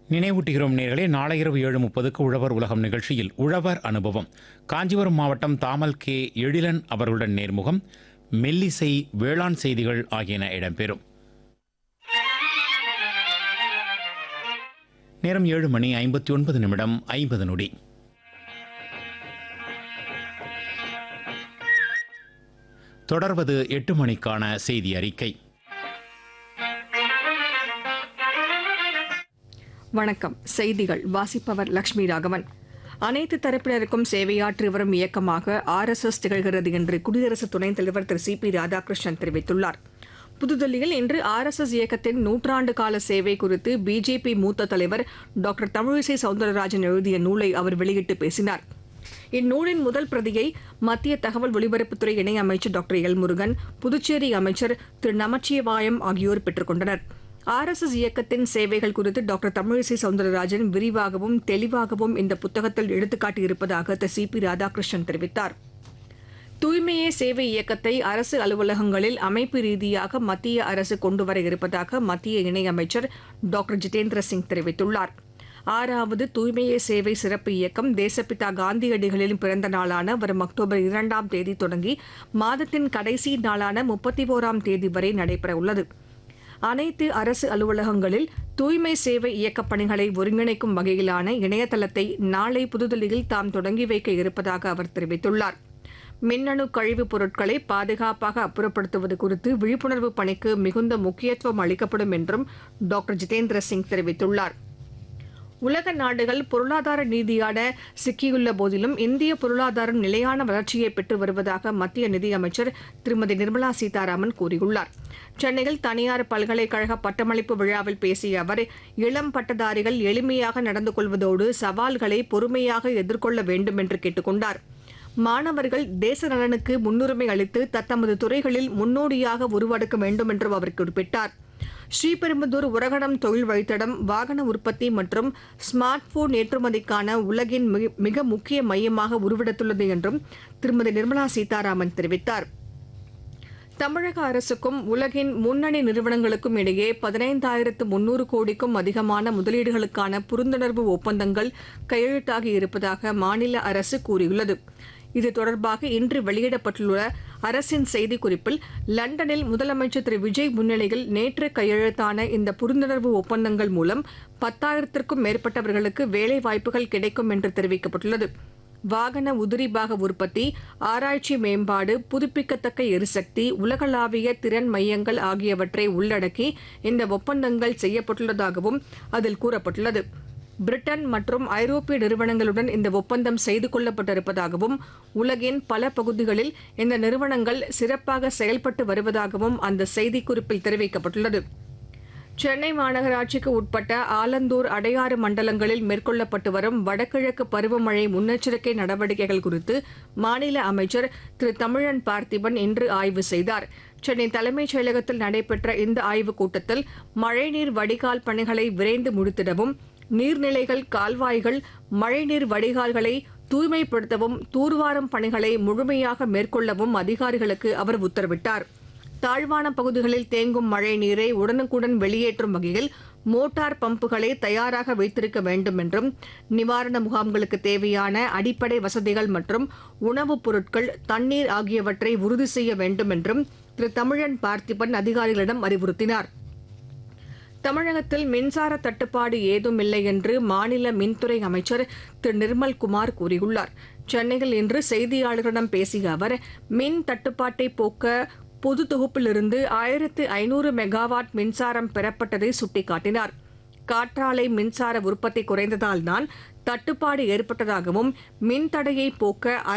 நினைவூட்டுகிறோம் நேர்களே நாளை இரவு ஏழு முப்பதுக்கு உழவர் உலகம் நிகழ்ச்சியில் உழவர் அனுபவம் காஞ்சிபுரம் மாவட்டம் தாமல் கே எழிலன் அவர்களுடன் நேர்முகம் மெல்லிசை வேளாண் செய்திகள் ஆகியன இடம்பெறும் நேரம் ஏழு மணி ஐம்பத்தி ஒன்பது நிமிடம் ஐம்பது நொடி தொடர்வது எட்டு மணிக்கான செய்தி அறிக்கை வணக்கம் செய்திகள் வாசிப்பவர் லட்சுமி ராகவன் அனைத்து தரப்பினருக்கும் சேவையாற்றி வரும் இயக்கமாக ஆர்எஸ்எஸ் திகழ்கிறது என்று குடியரசு துணைத் தலைவர் திரு சி பி ராதாகிருஷ்ணன் தெரிவித்துள்ளார் புதுதில்லியில் இன்று ஆர்எஸ்எஸ் இயக்கத்தின் நூற்றாண்டு கால சேவை குறித்து பிஜேபி மூத்த தலைவர் டாக்டர் தமிழிசை சவுந்தரராஜன் எழுதிய நூலை அவர் வெளியிட்டு பேசினார் இந்நூலின் முதல் பிரதியை மத்திய தகவல் ஒலிபரப்புத்துறை இணையமைச்சர் டாக்டர் எல் முருகன் புதுச்சேரி அமைச்சர் திரு நமச்சிவாயம் ஆகியோர் பெற்றுக் கொண்டனர் ஆர்எஸ்எஸ் இயக்கத்தின் சேவைகள் குறித்து டாக்டர் தமிழிசை சவுந்தரராஜன் விரிவாகவும் தெளிவாகவும் இந்த புத்தகத்தில் எடுத்துக்காட்டியிருப்பதாக திரு சி பி ராதாகிருஷ்ணன் தெரிவித்தார் தூய்மையே சேவை இயக்கத்தை அரசு அலுவலகங்களில் அமைப்பு ரீதியாக மத்திய அரசு கொண்டுவர இருப்பதாக மத்திய இணையமைச்சர் டாக்டர் ஜிதேந்திர சிங் தெரிவித்துள்ளார் ஆறாவது தூய்மையே சேவை சிறப்பு இயக்கம் தேசப்பிதா காந்தியடிகளின் பிறந்த நாளான வரும் அக்டோபர் இரண்டாம் தேதி தொடங்கி மாதத்தின் கடைசி நாளான முப்பத்தி ஓராம் தேதி வரை நடைபெறவுள்ளது அனைத்து அரசு அலுவலகங்களில் தூய்மை சேவை இயக்கப் பணிகளை ஒருங்கிணைக்கும் வகையிலான இணையதளத்தை நாளை புதுதில்லியில் தாம் தொடங்கி வைக்க இருப்பதாக அவர் தெரிவித்துள்ளார் மின்னணு கழிவுப் பொருட்களை பாதுகாப்பாக அப்புறப்படுத்துவது குறித்து விழிப்புணர்வு பணிக்கு மிகுந்த முக்கியத்துவம் அளிக்கப்படும் என்றும் டாக்டர் ஜிதேந்திர சிங் தெரிவித்துள்ளார் உலக நாடுகள் பொருளாதார ரீதியான சிக்கியுள்ள போதிலும் இந்திய பொருளாதாரம் நிலையான வளர்ச்சியை பெற்று வருவதாக மத்திய நிதியமைச்சர் திருமதி நிர்மலா சீதாராமன் கூறியுள்ளார் சென்னையில் தனியார் பல்கலைக்கழக பட்டமளிப்பு விழாவில் பேசிய அவர் இளம் பட்டதாரிகள் எளிமையாக நடந்து கொள்வதோடு சவால்களை பொறுமையாக எதிர்கொள்ள வேண்டும் என்று கேட்டுக் கொண்டார் மாணவர்கள் தேச நலனுக்கு முன்னுரிமை அளித்து தத்தமது துறைகளில் முன்னோடியாக உருவெடுக்க வேண்டும் என்றும் அவர் குறிப்பிட்டார் ஸ்ரீபெரும்புதூர் உரகடம் தொழில் வழித்தடம் வாகன உற்பத்தி மற்றும் ஸ்மார்ட் போன் ஏற்றுமதிக்கான உலகின் மிக- மிக முக்கிய மையமாக உருவெடுத்துள்ளது என்றும் திருமதி நிர்மலா சீதாராமன் தெரிவித்தார் தமிழக அரசுக்கும் உலகின் முன்னணி நிறுவனங்களுக்கும் இடையே பதினைந்தாயிரத்து முன்னூறு கோடிக்கும் அதிகமான முதலீடுகளுக்கான புரிந்துணர்வு ஒப்பந்தங்கள் கையெழுத்தாகி இருப்பதாக மாநில அரசு கூறியுள்ளது இது தொடர்பாக இன்று வெளியிடப்பட்டுள்ள அரசின் செய்திக்குறிப்பில் லண்டனில் முதலமைச்சர் திரு விஜய் முன்னிலையில் நேற்று கையெழுத்தான இந்த புரிந்துணர்வு ஒப்பந்தங்கள் மூலம் பத்தாயிரத்திற்கும் மேற்பட்டவர்களுக்கு வேலை வாய்ப்புகள் கிடைக்கும் என்று தெரிவிக்கப்பட்டுள்ளது வாகன உதிரிபாக உற்பத்தி ஆராய்ச்சி மேம்பாடு புதுப்பிக்கத்தக்க எரிசக்தி உலகளாவிய திறன் மையங்கள் ஆகியவற்றை உள்ளடக்கி இந்த ஒப்பந்தங்கள் செய்யப்பட்டுள்ளதாகவும் அதில் கூறப்பட்டுள்ளது பிரிட்டன் மற்றும் ஐரோப்பிய நிறுவனங்களுடன் இந்த ஒப்பந்தம் செய்து கொள்ளப்பட்டிருப்பதாகவும் உலகின் பல பகுதிகளில் இந்த நிறுவனங்கள் சிறப்பாக செயல்பட்டு வருவதாகவும் அந்த செய்திக்குறிப்பில் தெரிவிக்கப்பட்டுள்ளது சென்னை மாநகராட்சிக்கு உட்பட்ட ஆலந்தூர் அடையாறு மண்டலங்களில் மேற்கொள்ளப்பட்டு வரும் வடகிழக்கு பருவமழை முன்னெச்சரிக்கை நடவடிக்கைகள் குறித்து மாநில அமைச்சர் திரு தமிழன் பார்த்திபன் இன்று ஆய்வு செய்தார் சென்னை தலைமைச் செயலகத்தில் நடைபெற்ற இந்த ஆய்வுக் கூட்டத்தில் மழைநீர் வடிகால் பணிகளை விரைந்து முடித்திடவும் நீர்நிலைகள் கால்வாய்கள் மழைநீர் வடிகால்களை தூய்மைப்படுத்தவும் தூர்வாரும் பணிகளை முழுமையாக மேற்கொள்ளவும் அதிகாரிகளுக்கு அவர் உத்தரவிட்டார் தாழ்வான பகுதிகளில் தேங்கும் மழை நீரை உடனுக்குடன் வெளியேற்றும் வகையில் மோட்டார் பம்புகளை தயாராக வைத்திருக்க வேண்டும் என்றும் நிவாரண முகாம்களுக்கு தேவையான அடிப்படை வசதிகள் மற்றும் உணவுப் பொருட்கள் தண்ணீர் ஆகியவற்றை உறுதி செய்ய வேண்டும் என்றும் திரு தமிழன் பார்த்திபன் அதிகாரிகளிடம் அறிவுறுத்தினார் தமிழகத்தில் மின்சார தட்டுப்பாடு ஏதும் இல்லை என்று மாநில மின்துறை அமைச்சர் திரு நிர்மல்குமார் கூறியுள்ளார் சென்னையில் இன்று செய்தியாளர்களிடம் பேசிய அவர் மின் தட்டுப்பாட்டை போக்க பொது தொகுப்பிலிருந்து ஆயிரத்து ஐநூறு மெகாவாட் மின்சாரம் பெறப்பட்டதை சுட்டிக்காட்டினார் காற்றாலை மின்சார உற்பத்தி குறைந்ததால்தான் தட்டுப்பாடு ஏற்பட்டதாகவும் மின் தடையை போக்க